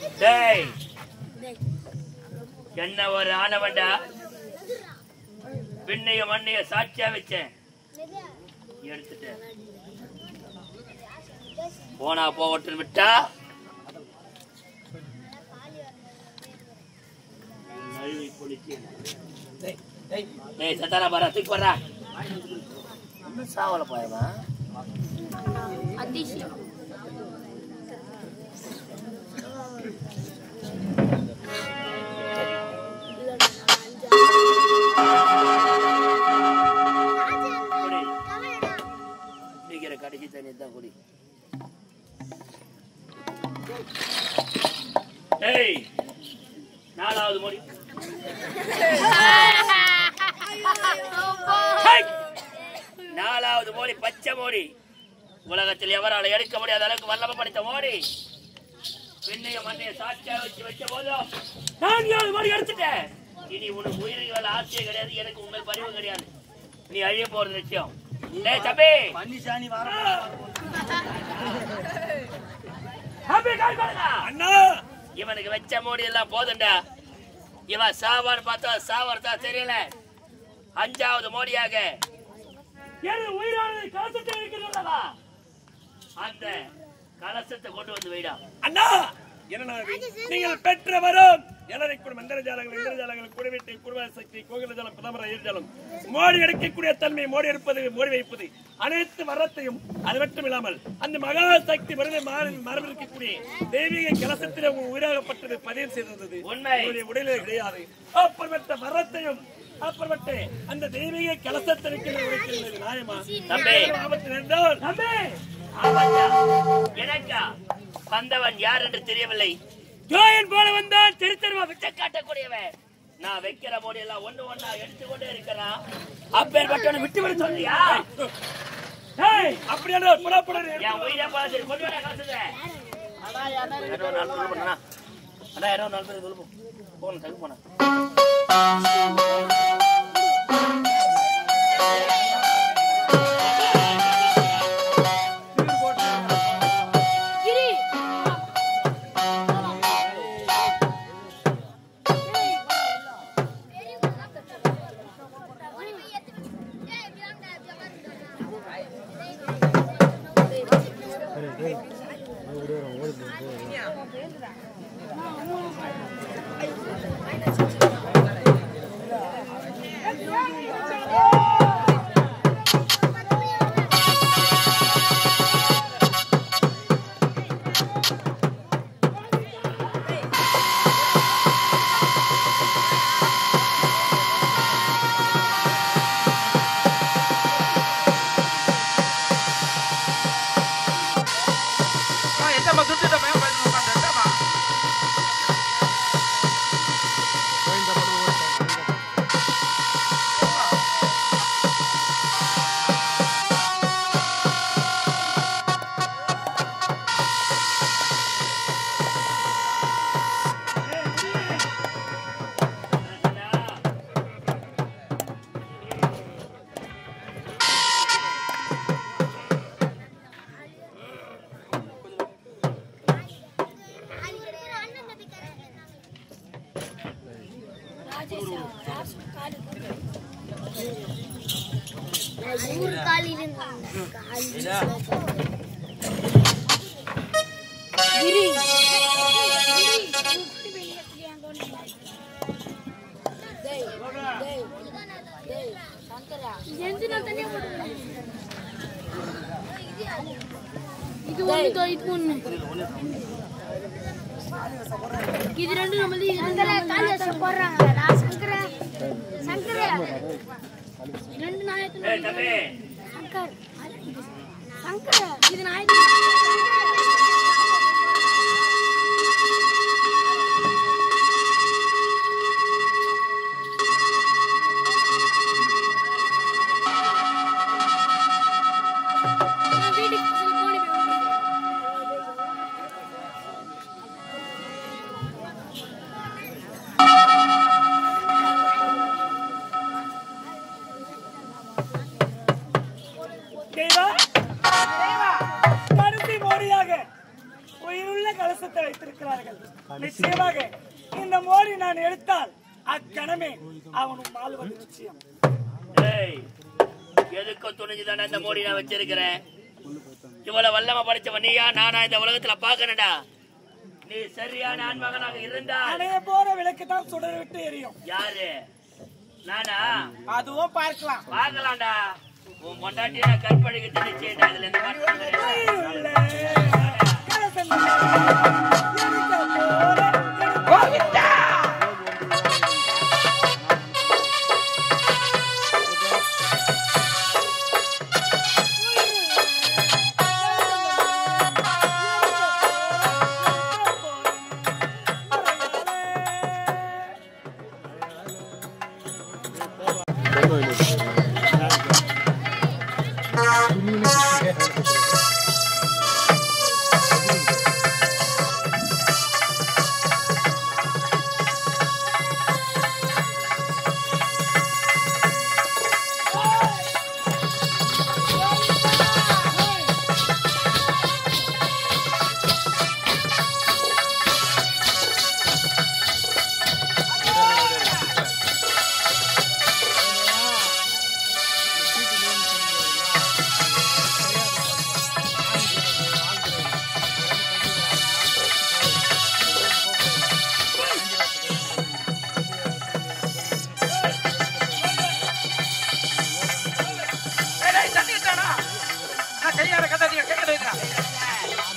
டேய் என்ன ஒரு ஆனவன்டா விண்ணைய மண்ணைய சாட்சியா வச்சேன் எடுத்துட்டேன் போனா போகட்டும் விட்டா நழுவி குளிச்சு. டேய் சத்தாரா பாரா தூக்கி போடுறா இன்னும் சாவல போயமா அதிசயம் குடி குடிக்கிற கடைசி தண்ணி தான் குடி ஏய் நாலாவது மொழி ஹை! நாலாவது மோடி பச்சை மோடி உலகத்தில் எவரால் எடுக்க முடியாத அளவுக்கு வல்லமை படைத்த மோடி விண்ணைய மண்ணைய சாட்சியா வச்சு வச்ச போதும் நான்காவது மோடி எடுத்துட்டேன் இனி உனக்கு உயிர்கள் ஆசையே கிடையாது எனக்கு உண்மை பரிவு கிடையாது நீ அழிய போறது நிச்சயம் டேய் தம்பி பன்னிசாணி வர தம்பி கால் பண்ணுங்க அண்ணா இவனுக்கு வச்ச மோடி எல்லாம் போதும்டா இவன் சாவான்னு பார்த்தா சாவறதா தெரியல அஞ்சாவது மோடியாக எனது உயிரானது கலசத்தை இருக்கிறதா அந்த கலசத்தை கொண்டு வந்து வைடா அண்ணா என்ன நீங்கள் பெற்ற வரும் எல்லாரைக்கும் மந்திர ஜாலங்கள் இந்திர ஜாலங்கள் குடிவீட்டை குடும்ப சக்தி கோகில ஜலம் பிரதமர ஏற்றாலும் மோடி எடுக்கக்கூடிய தன்மை மோடி எடுப்பது மோடி வைப்பது அனைத்து வரத்தையும் அது மட்டும் இல்லாமல் அந்த மகா சக்தி மருதை மரம் இருக்கக்கூடிய தெய்வீக கலசத்தில் உங்கள் உயிராகப்பட்டது பதிவு செய்திருந்தது உண்மை. உங்களுடைய உடலில் கிடையாது அப்புறமற்ற வரத்தையும் அப்புறமற்ற அந்த தெய்வீக கலசத்திற்கு உரைக்கிறது நியாயமா தம்பி. ஆபத்து நேர்ந்தால் தம்பி ஆமாண்டா. எனக்கா வந்தவன் யார் என்று தெரியவில்லை ஜோயன் போல வந்தான் திருத்தருவா விட்ட காட்டக்கூடியவன் நான் வைக்கிற மோடி எல்லாம் ஒண்ணு ஒண்ணா எடுத்துக்கொண்டே இருக்கிறான் அப்பேற்பட்டவனை விட்டு விட சொல்றியா ஏய், அப்படியான புறப்பட என் உயிரை போல சரி கொண்டு வர காசுத யாரோ நாலு பேர் பண்ணா அண்ணா யாரோ நாலு பேர் சொல்லுப்போம் போகணும் தகு போனா கிரி என்னம்மா துட்டு மேம் உட்காந்து நூறு காலில் இருந்தாங்க கிரி இது ஒண்ணு தோ, இது ஒண்ணு இது ரெண்டு நம்மளது இது ரெண்டு போடுறாங்க சங்கர சங்கர ரெண்டு நாயத்து ஏய் தம்பி சங்கர் சங்கர் இது நாயத்து வீட்டுக்கு போன தேவா கடைசி மோடியாக கலசத்தை வைத்திருக்கிறார்கள் நிச்சயமாக இந்த மோடி நான் எடுத்தால் அக்கணமே அவனும் ஆளுவது நிச்சயம் ஏய், எதுக்கும் துணிஞ்சுதானே இந்த மோடி நான் வச்சிருக்கிறேன் இவ்வளவு வல்லம படைச்சவன் நீயா நானா இந்த உலகத்துல பாக்கணும்டா நீ சரியான ஆண்மகனாக இருந்தால் அணைய போற விளக்கு தான் சுடர் விட்டு எரியும் யாரு நானா அதுவும் பார்க்கலாம் பார்க்கலாம்டா உன் பொண்டாட்டி நான் கற்பழிக்கிட்டு நிச்சயம்டா இதுல எந்த மாற்றமும் கிடையாது. கலசம் எரிக்க போற கோவிந்தா ஏய், டேய், தண்ணி விட்டானா? நான் கையால கத்தாதீங்க, கையில வைக்கிறேன்.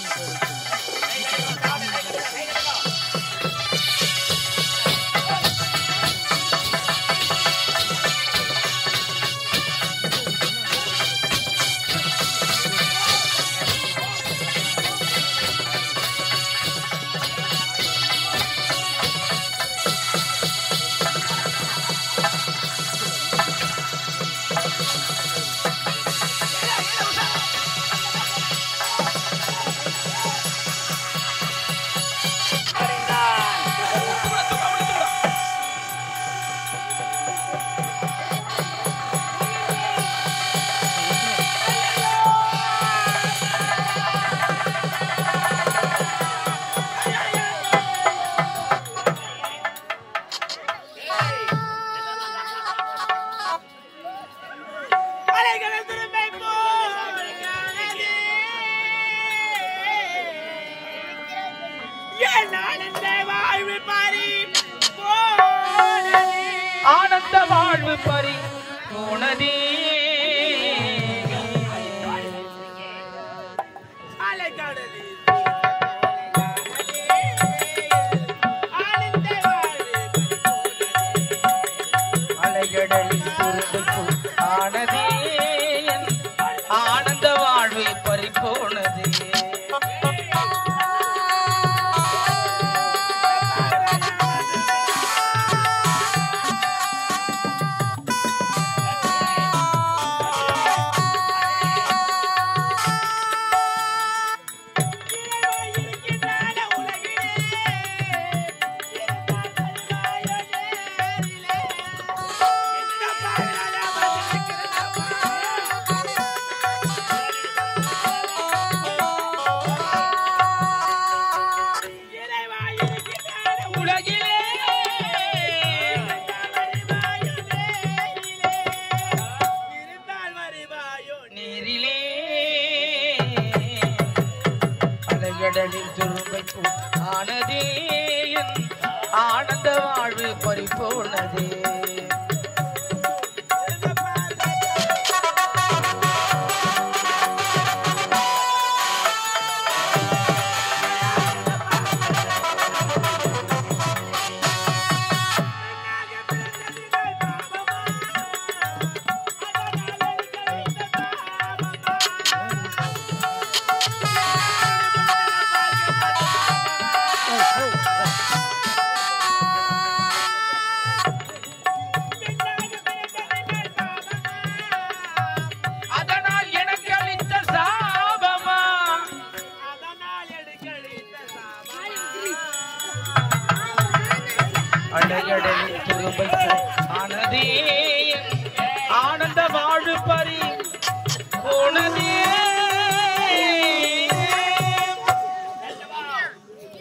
ஆனந்த வாழ்வு பறி போனதே அலைகடலில் துரும்புக்குள் ஆனதே என் ஆனந்த வாழ்வு பறி போனதே உலகிலே நீரிலே அலைகடலில் துரும்பைக்கும் ஆனதே என் ஆனந்த வாழ்வு பறிபோனதே அதனால் எனக்கு அளித்த சாபமா அலைகடலில் துரும்பைக்கும் ஆனதே என் ஆனந்த வாழ்வு பறி போனதே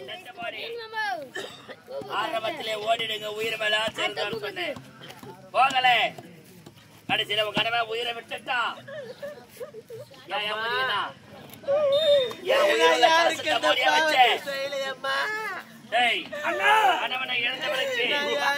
ஆரம்பத்திலே ஓடிடுங்க உயிர் மேல ஆசை இருந்தான்னு சொன்னேன் போகல கடைசியில உன் கனவை உயிரை விட்டுட்டா ஏன் ஏன் முடியுதா ஏன் உயிரோட கடைசியில ஓடியா வச்சே டேய் அண்ணா கணவனை இழந்தவனுக்கு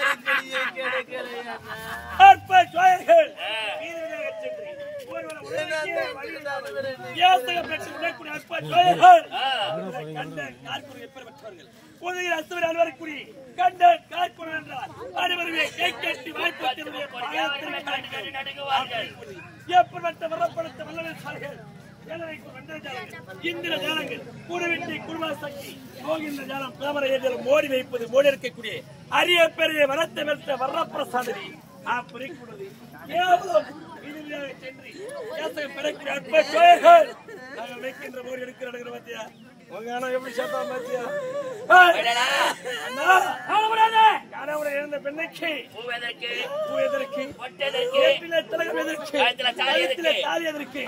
அற்ப சோழர்கள் ஆ. வீரர்களாகச் சென்று ஒருவனை உடனடியே வழியிடாமல் வியாசகம் பெற்று உடற்குடி அற்ப சோழர்கள் ஆ. கண்ட கார்குறை பெற்றவர்கள் உதவி அசுவர் அலுவலக்குடி கண்ட கார்குறை என்றார் அனைவருமே கை கட்டி வாய்ப்பு பொறியாளர்கள் கண்டு கண்டு நடுங்குவார்கள் எப்படிப்பட்ட வரப்படுத்த வல்லவர்கள் இந்திர ஜாலங்கள் குருவிட்டி குருவா சக்தி கோகிந்த ஜாலம் பிரமர ஏஜலம் மோடி வைப்பது மோடி இருக்கக்கூடிய அரிய பெரிய வரத்தை வெற்ற வரப்பிரசாதனை குறிக்கூடது கேவலம் இனிமையாக சென்று ஏசகம் பெறக்கூடிய அற்ப கோயர்கள் நாங்கள் வைக்கின்ற மோடி எடுக்கிற இடங்கிற மத்தியா உங்க அண்ணா எப்படி சேர்த்தா மத்தியா என்னடா? அண்ணா காணப்படாத காணப்பட இருந்த பெண்ணைக்கு பூ எதற்கு பூ எதற்கு பொட்டு எதற்கு கழுத்திலே திலகம் எதற்கு கழுத்திலே தாலி எதற்கு? கழுத்திலே தாலி எதற்கு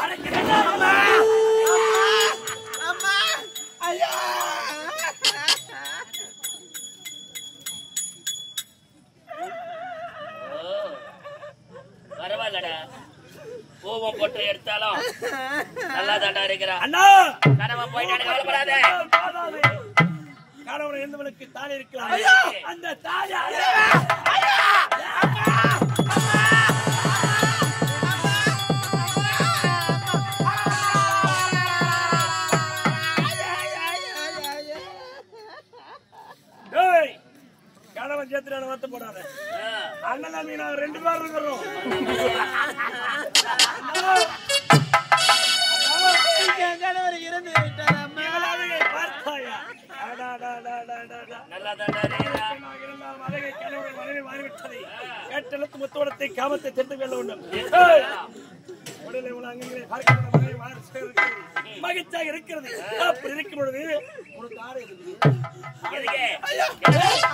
ஓ, பரவாயில்லடா பூவும் பொட்டு எடுத்தாலும் நல்லா தாண்டா இருக்கிறா அண்ணா கணவன் போயிட்டானு கவலைப்படாத கணவன் இருந்தவனுக்கு தாலி இருக்கலாம் அந்த தாலி டேய், கணவன் சேர்த்துட்டு வத்த போடாத ஆ. அண்ணன் தம்பி நான் ரெண்டு பேரும் இருக்கிறோம் இவளாகவே பார்த்தாயா அடா, அடா, அடா, அடா, அடா, அடா. நல்லா தாண்டா இருக்கிறா பெண்ணாக இருந்தாலும் அழகை கணவன் மனைவி மாறிவிட்டது. கேட்டெழுத்து முத்தோடத்தை காமத்தை தெரிந்து கொள்ள வேண்டும் ஏய்! உடலை உள்ள அங்கங்களை பார்க்கிற மனைவி மாறி இருக்கிறது. மகிழ்ச்சியாக இருக்கிறது அப்படி இருக்கும் பொழுது உனக்கு ஆடை இருக்குது எதுக்கு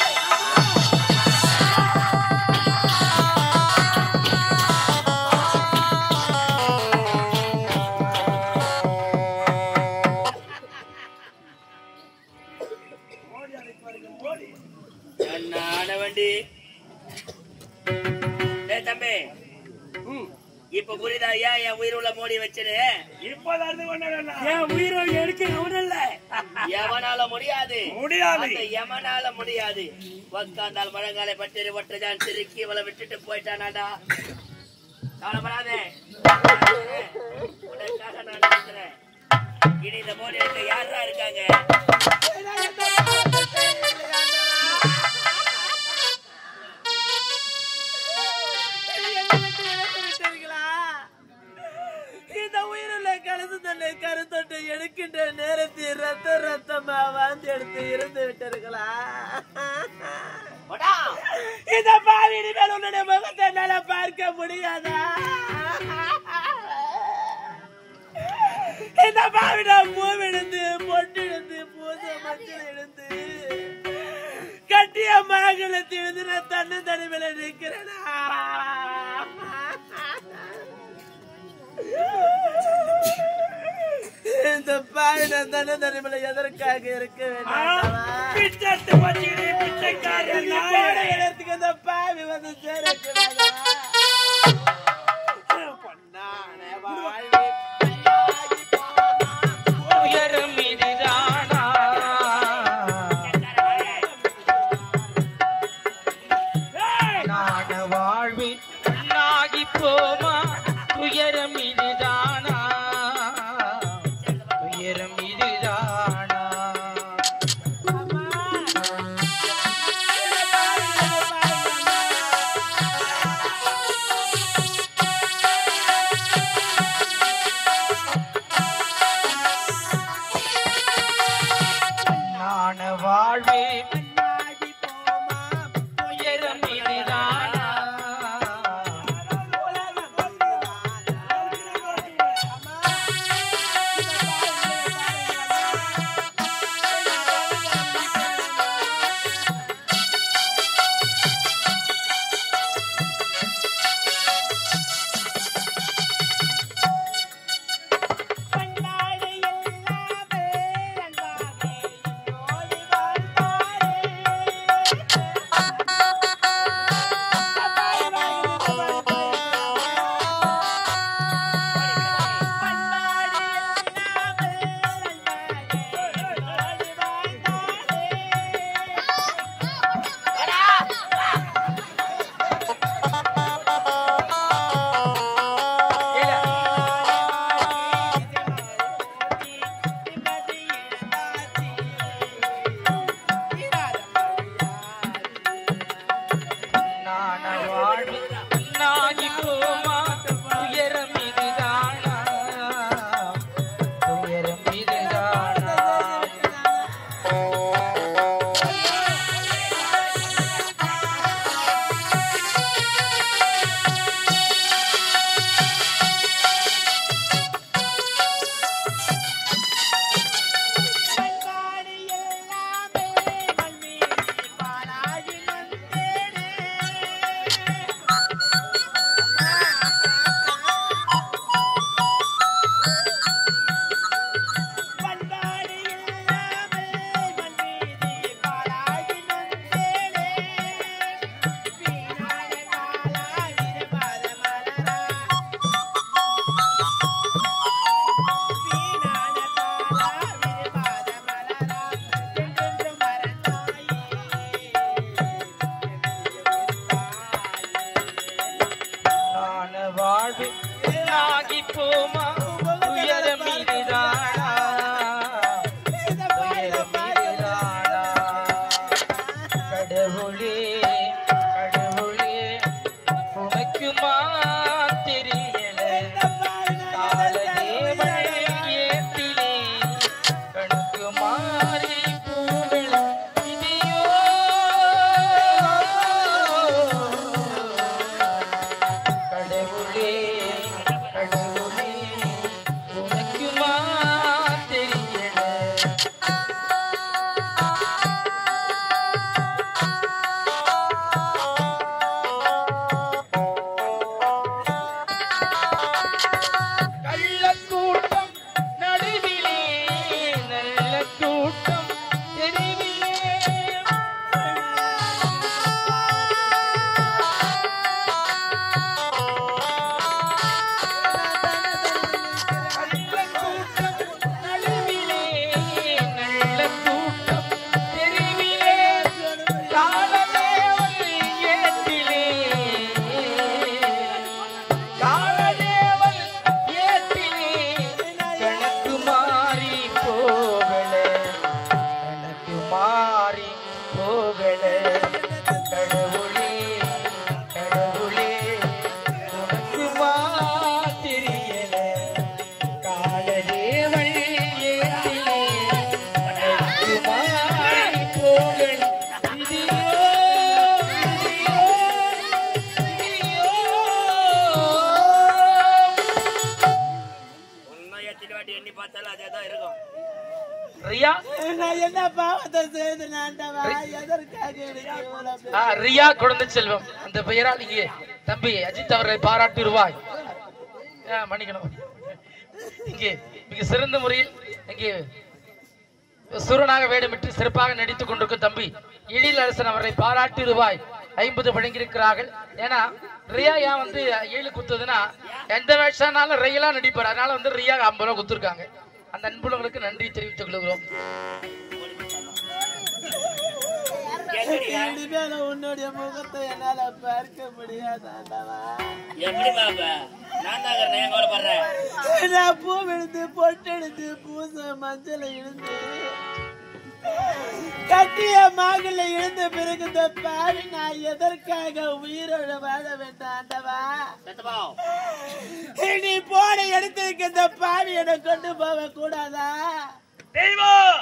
மோடி அழைப்பார்கள் மோடி என்ன வண்டி டேய் தம்பி இப்ப புரியுதா ஏன் என் உயிர் உள்ள மோடி வச்சது இப்போது அறிந்து கொண்டேன் என் உயிரை எடுக்க கவனம் எவனால முடியாது முடியாது அந்த எவனால முடியாது உக்காந்தால் மழங்காலை பட்டிரு ஒட்டுதான் திருக்கி இவளை விட்டுட்டு போயிட்டானாடா கவலைப்படாதே உனக்காக நான் இருக்கிறேன் இனி இந்த மோடி இருக்க யாரா இருக்காங்க இந்த உயிருள்ள கலந்து தன்னை கருத்தொட்டு எடுக்கின்ற நேரத்தில் ரத்த ரத்தமா வாழ்ந்து எடுத்து இருந்து விட்டார்களா போடா. இந்த பாவி இனிமேல் உன்னுடைய முகத்தை என்னால பார்க்க முடியாதா இந்த பாவிடம் பூவிழுந்து பொட்டிழுந்து பூச மஞ்சள் இழுந்து கட்டிய மகளத்தை இழுந்து நான் தன்னு தனிமையில நிக்கிறேனா இந்த பாவிடம் தன்னு தனிமையில எதற்காக இருக்க வேண்டும் பிச்சத்து பச்சிரி பிச்சைக்காரன் நாயே. இடத்துக்கு இந்த பாவி வந்து சேரக்கூடாதா பொன்னான வாழ்வே பையாகி போனா. உயரம் இதுதானா நாட வாழ்வி கண்ணாகி போமா உயரம் இதுதானா உயரம் இதுதானா நான வாழ்வே கண்ணாகி போமா உயரம் இதுதானா பண்டாடு எல்லாமே அன்பாகே என்னோடு வாழ்ந்தாரே நான் என்ன பாவத்தை செய்து ஆண்டவா எதற்காக எனக்கு இவ்வளவு பெரிய- ஆ, ரியா குழந்தை செல்வம் அந்த பெயரால் இங்கே தம்பி அஜித் அவர்களை பாராட்டுவாய் ஆ, மன்னிக்கணும் இங்கே மிக சிறந்த முறையில் இங்கே சுரனாக வேடமிட்டு சிறப்பாக நடித்துக் கொண்டிருக்கும் தம்பி எழில் அரசன் அவரை பாராட்டி ரூபாய் ஐம்பது வழங்கியிருக்கிறார்கள் ஏன்னா ரியா ஏன் வந்து ஏழு குத்துதுன்னா எந்த வேஷம்னாலும் ரியலா நடிப்பார் அதனால வந்து ரியா ஐம்பது ரூபா குத்துருக்காங்க அந்த அன்புள்ளவங்களுக்கு நன்றி தெரிவித்துக் கொள்கிறோம் கேக்குறியா? இனிமேல உன்னுடைய முகத்தை என்னால பார்க்க முடியாது ஆண்டவா எப்படி பாப்ப நான் தான் இருக்கிறேன், ஏன் கவலைப்படுற நான் பூ விழுந்து பொட்டெடுத்து பூச மஞ்சள் இழுந்து கட்டிய மாகல இழுந்த பிறகு இந்த பாவி நான் எதற்காக உயிரோட வாழ வேண்டாம் ஆண்டவா சத்தமா நீ போன எடுத்திருக்க இந்த பாவி என்னை கொண்டு போக கூடாதா தெய்வம்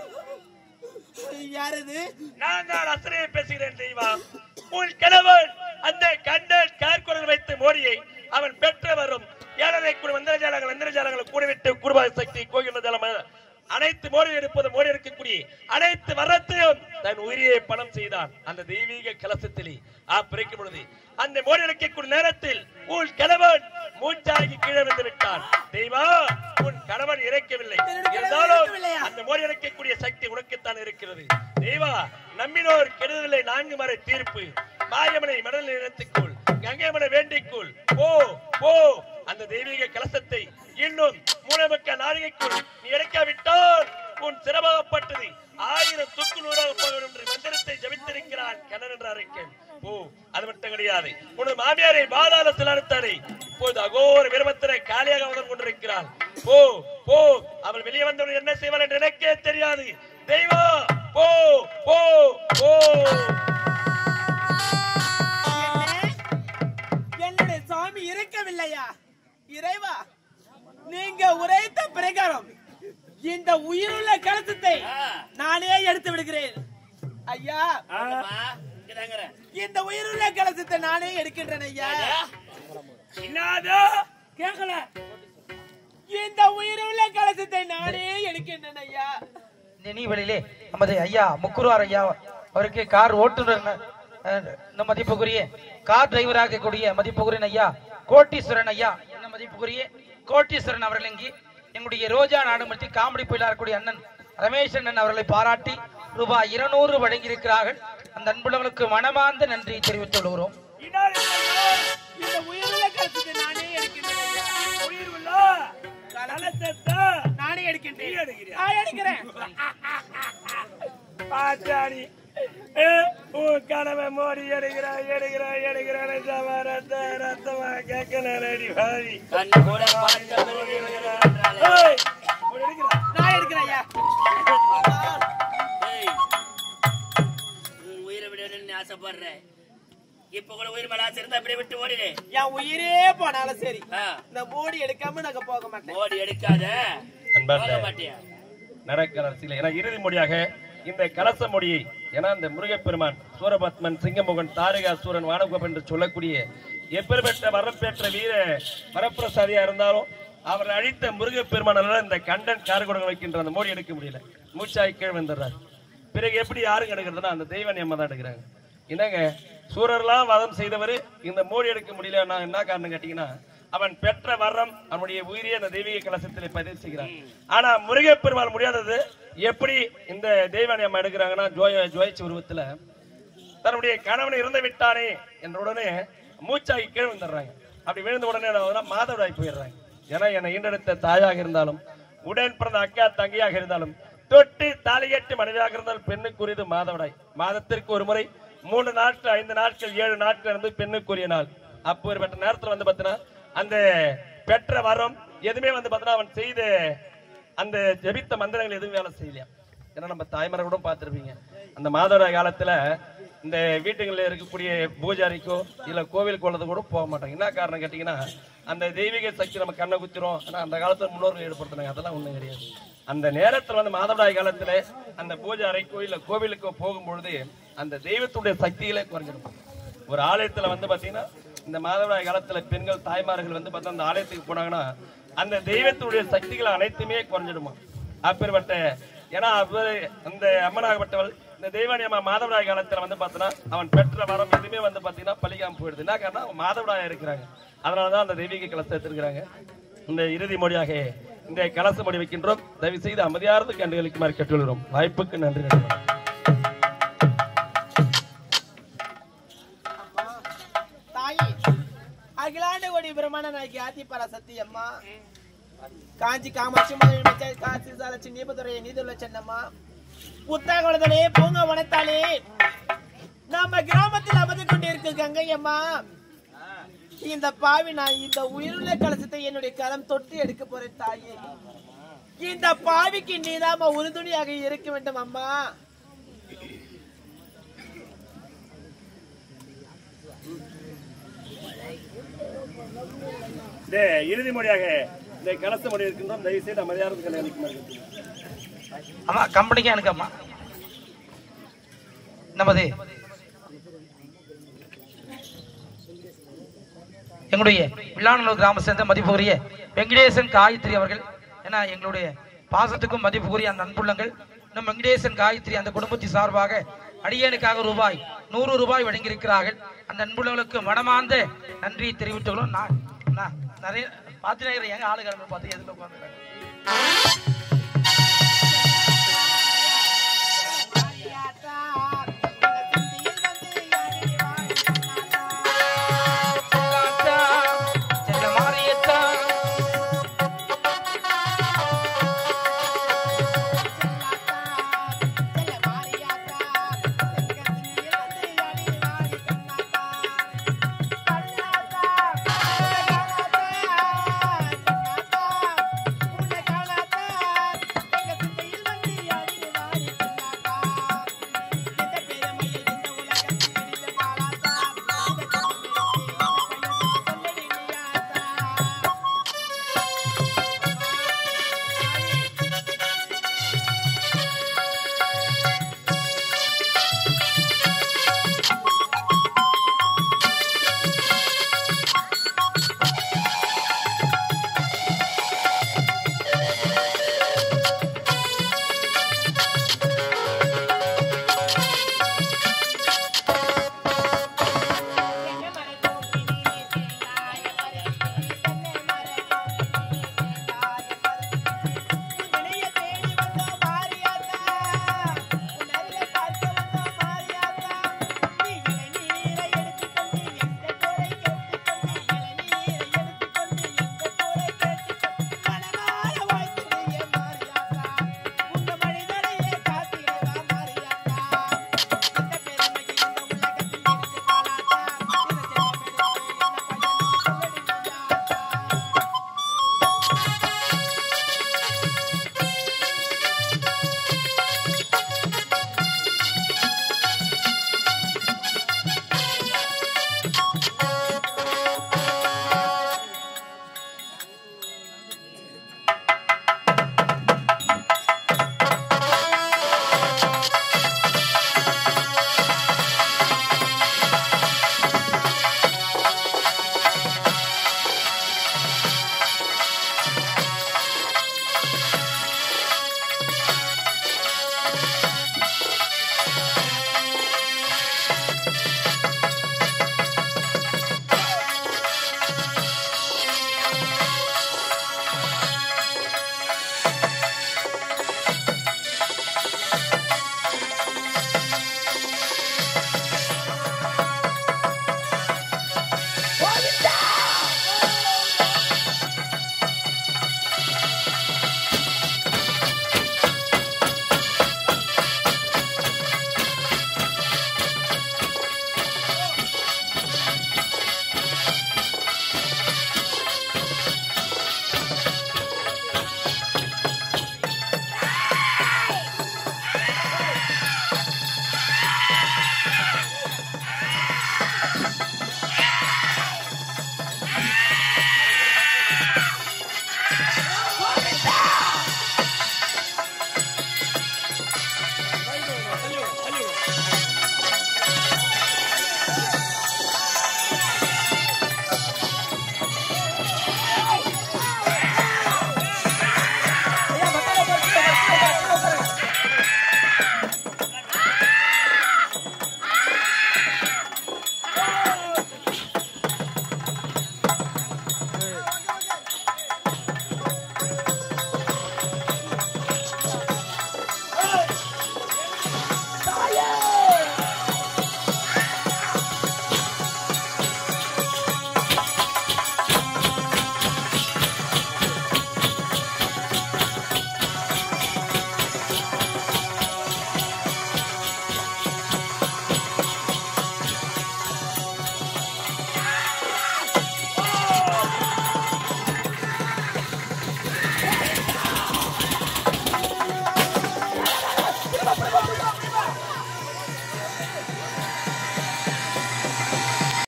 யாரது நான் தான் அத்தனையை பேசுகிறேன் தெய்வம் உன் கணவன் அந்த கண்ணன் கார்குரல் வைத்த மோடியை அவன் பெற்று வரும் ஏழரை கூட மந்திரஜாலங்கள் மந்திரஜாலங்களை கூடவிட்டு குருபாய சக்தி கோயில் ஜலம் அனைத்து மோடி எடுப்பது மோடி இருக்கக்கூடிய அனைத்து வரத்தையும் தன் உயிரியை பணம் செய்தான் அந்த தெய்வீக கலசத்திலே ஆ பிரிக்கும் பொழுது அந்த மோடி எடுக்கக்கூடிய நேரத்தில் உன் கணவன் மூச்சாகி கீழே வந்து விட்டான் தெய்வா உன் கணவன் இறக்கவில்லை இருந்தாலும் அந்த மோடி இறக்கக்கூடிய சக்தி உனக்குத்தான் இருக்கிறது தெய்வா நம்பினோர் கெடுதலை நான்கு மறை தீர்ப்பு மாயமனை மடல் நிலத்துக்குள் கங்கைமனை வேண்டிக்குள் போ போ அந்த தெய்வீக கலசத்தை இன்னும் மூலமிக்க நாழிகைக்குள் நீ எடுக்காவிட்டால் உன் சிரமப்பட்டது ஆயிரம் துக்கு நூறாக போகும் என்று மந்திரத்தை ஜபித்திருக்கிறான் கண்ணன் என்று அறிக்கை போ அது மட்டும் கிடையாது உனது மாமியாரை பாதாளத்தில் அறுத்தாரை இப்போது அகோர விரும்பத்தினை காலியாக வந்து கொண்டிருக்கிறாள் போ போ அவள் வெளியே வந்தவன் என்ன செய்வாள் என்று எனக்கே தெரியாது தெய்வம் போ போ போ என்னுடைய சாமி இருக்கவில்லையா இறைவா நீங்க உரைத்த பிரகாரம் இந்த உயிருள்ள கலசத்தை நானே எடுத்து விடுகிறேன் ஐயா இந்த உயிருள்ள கலசத்தை நானே எடுக்கின்றேன் ஐயா இன்னாதோ கேட்கல இந்த உயிருள்ள கலசத்தை நானே எடுக்கின்றேன் ஐயா இந்த நீவழியிலே நமது ஐயா முக்குருவார் ஐயா அவருக்கு கார் ஓட்டுநர் அஹ், இந்த மதிப்புக்குரிய கார் டிரைவராக கூடிய மதிப்புக்குரிய ஐயா கோட்டீஸ்வரன் ஐயா என்ன மதிப்புக்குரிய கோட்டீஸ்வரன் அவர்கள் இங்கே எங்களுடைய ரோஜா நாடுமத்தி காமெடி புயலாகக்கூடிய அண்ணன் ரமேஷ் அண்ணன் அவர்களை பாராட்டி ரூபாய் இருநூறு வழங்கியிருக்கிறார்கள் அந்த அன்புள்ளவர்களுக்கு மனமார்ந்த நன்றி தெரிவித்துக் கொள்கிறோம் இன்னார் இல்லையோ? இந்த உயிருள்ள கலசத்தை நானே எடுக்கின்றேன் ஐயா உயிர் உள்ள கலசத்தை நானே நீ எடுக்கின்றேன் எடுக்கிறியா? நான் எடுக்கிறேன் பாச்சாடி ஏ, உன் கணவன் மோடி எடுக்கிறா எடுக்கிறா எடுக்கிறா ரத்தமா ரத்த ரத்தமா கேட்கல ரெடி பாவி கண்ணு கூட பார்த்த பிறகு விழுகிறாள். ஏய், உன் எடுக்கிறா நான் எடுக்கிறேன் ஐயா ஏய், உன் உயிரை விடணும்னு ஆசைப்படுற இப்ப கூட உயிர் மேல ஆசை இருந்தா அப்படியே விட்டு ஓடிடு என் உயிரே போனாலும் சரி ஆ, இந்த மூடி எடுக்காம நாங்க போக மாட்டேன் ஓடி எடுக்காத அன்பார்ந்த போக மாட்டியா நடக்கிற அரசியல் ஏன்னா இறுதி மொழியாக இந்த கலச மொழியை ஏன்னா இந்த முருகப்பெருமான் சூரபத்மன் சிங்கமுகன் தாரகாசூரன் வானகோபன் என்று சொல்லக்கூடிய எப்பேற்பட்ட வரப்பேற்ற வீர வரப்பிரசாதியா இருந்தாலும் அவரை அழித்த முருகப்பெருமானால இந்த கண்டன் காரகுடம் வைக்கின்ற அந்த மோடி எடுக்க முடியல மூச்சாய் கீழ் வந்துடுறாரு பிறகு எப்படி யாருங்க எடுக்கிறதுனா அந்த தெய்வ நியமம் தான் எடுக்கிறாங்க என்னங்க சூரர்லாம் வதம் செய்தவர் இந்த மோடி எடுக்க முடியலன்னா என்ன காரணம் கேட்டீங்கன்னா அவன் பெற்ற வரம் அவனுடைய உயிரியை அந்த தெய்வீக கலசத்தில் பதிவு செய்கிறான் ஆனா முருகப்பெருமாள் முடியாதது எப்படி இந்த தெய்வ நியமம் எடுக்கிறாங்கன்னா ஜோய ஜோயிச்ச உருவத்துல தன்னுடைய கணவன் இறந்து விட்டானே என்ற உடனே மூச்சாகி கீழ் வந்துடுறாங்க அப்படி விழுந்த உடனே என்ன ஆகுதுன்னா மாதவிடாய் போயிடுறாங்க ஏன்னா என்னை ஈண்டெடுத்த தாயாக இருந்தாலும் உடன் பிறந்த அக்கா தங்கையாக இருந்தாலும் தொட்டு தாலிகட்டு மனைவியாக இருந்தால் பெண்ணுக்குரியது மாதவிடாய் மாதத்திற்கு ஒரு முறை மூன்று நாட்கள் ஐந்து நாட்கள் ஏழு நாட்கள் இருந்து பெண்ணுக்குரிய நாள் அப்போ ஒரு நேரத்துல வந்து பார்த்தீங்கன்னா அந்த பெற்ற வரம் எதுவுமே வந்து பார்த்தீங்கன்னா அவன் செய்த அந்த ஜெபித்த மந்திரங்கள் எதுவும் வேலை செய்யலையா ஏன்னா நம்ம தாய்மரை கூட பார்த்திருப்பீங்க அந்த மாதவிட காலத்துல இந்த வீட்டுகளில் இருக்கக்கூடிய பூஜாரிக்கோ இல்ல கோவில் குளத்து கூட போக மாட்டாங்க என்ன காரணம் கேட்டீங்கன்னா அந்த தெய்வீக சக்தி நம்ம கண்ணை குத்திரும் ஆனா அந்த காலத்துல முன்னோர்கள் ஈடுபடுத்தினாங்க அதெல்லாம் ஒண்ணும் கிடையாது அந்த நேரத்துல வந்து மாதவிடாய் காலத்துல அந்த பூஜை அறைக்கோ இல்ல கோவிலுக்கோ போகும்பொழுது அந்த தெய்வத்துடைய சக்திகளே குறைஞ்சிடும் ஒரு ஆலயத்துல வந்து பாத்தீங்கன்னா இந்த மாதவிடாய் காலத்துல பெண்கள் தாய்மார்கள் வந்து பார்த்தா அந்த ஆலயத்துக்கு போனாங்கன்னா அந்த தெய்வத்துடைய சக்திகள் அனைத்துமே குறைஞ்சிடுமா அப்பேற்பட்ட ஏன்னா அவரு அந்த அம்மனாகப்பட்டவள் இந்த தெய்வானி அம்மா மாதவிடாய் காலத்துல வந்து பார்த்தோன்னா அவன் பெற்ற வரம் எதுவுமே வந்து பாத்தீங்கன்னா பழிக்காம போயிடுது என்ன காரணம் அவன் மாதவிடாயா இருக்கிறாங்க அதனாலதான் அந்த தெய்வீக கலசத்தை எடுத்திருக்கிறாங்க இந்த இறுதி மொழியாக இந்த கலச மொழி வைக்கின்றோம் தயவு செய்து அமைதியார்ந்து கண்டுகளுக்குமாறு கேட்டுள்ளோம் வாய்ப்புக்கு நன்றி நன்றி தாயி அகிலாண்ட கோடி பிரமாண நாயகி ஆதி பராசக்தி அம்மா காஞ்சி காமாட்சி மதுரை காசி சாலச்சி நீபதுரை நீதுள்ள சென்னம்மா புத்தகவனத்திலே பூங்க வனத்தாலே நம்ம கிராமத்தில் அமர்ந்து கொண்டிருக்கு கங்கை அம்மா இந்த பாவி நான் இந்த உயிருள்ள கலசத்தை என்னுடைய கரம் தொட்டு எடுக்க போறேன் தாயே இந்த பாவிக்கு நீதாம உறுதுணையாக இருக்க வேண்டும் அம்மா இந்த இறுதி மொழியாக இந்த கலச மொழி இருக்கின்றோம் தயவு செய்து அமைதியார்ந்து கண்டுகளுக்குமாறு கேட்டுள்ளோம் அம்மா கம்பெனிக்கு எனக்கு அம்மா நமது எங்களுடைய வில்லாநல்லூர் கிராம சேர்ந்த மதிப்புக்குரிய வெங்கடேசன் காயத்ரி அவர்கள் ஏன்னா எங்களுடைய பாசத்துக்கும் மதிப்புக்குரிய அந்த அன்புள்ளங்கள் நம் வெங்கடேசன் காயத்ரி அந்த குடும்பத்தின் சார்பாக அடியனுக்காக ரூபாய் நூறு ரூபாய் வழங்கியிருக்கிறார்கள் அந்த அன்புள்ளவர்களுக்கு மனமார்ந்த நன்றியை தெரிவித்துள்ளோம் நான் நான் நிறைய பார்த்து எங்க ஆளுகள் பார்த்து எதுல உட்காந்துருக்காங்க